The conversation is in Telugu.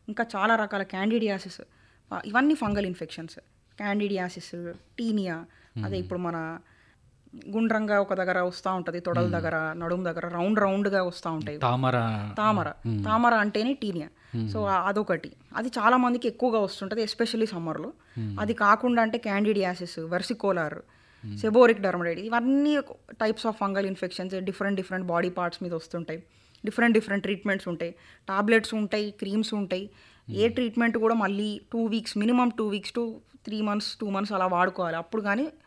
ఇంకా చాలా రకాల క్యాండిడియాసిస్ ఇవన్నీ ఫంగల్ ఇన్ఫెక్షన్స్ క్యాండిడియాసిస్ టీనియా అదే ఇప్పుడు మన గుండ్రంగా ఒక దగ్గర వస్తూ ఉంటుంది తొడల దగ్గర నడుము దగ్గర రౌండ్ రౌండ్గా వస్తూ ఉంటాయి తామర తామర తామర అంటేనే టీనియా సో అదొకటి అది చాలా మందికి ఎక్కువగా వస్తుంటుంది ఎస్పెషల్లీ సమ్మర్లో అది కాకుండా అంటే క్యాండిడియాసిస్ వెర్సికోలార్ సెబోరిక్ డర్మడైటిస్ ఇవన్నీ types of fungal infections different different body parts మీద వస్తుంటాయి డిఫరెంట్ డిఫరెంట్ ట్రీట్మెంట్స్ ఉంటాయి టాబ్లెట్స్ ఉంటాయి క్రీమ్స్ ఉంటాయి ఏ ట్రీట్మెంట్ కూడా మళ్ళీ two weeks minimum two weeks to three months two months అలా వాడుకోవాలి అప్పుడు కానీ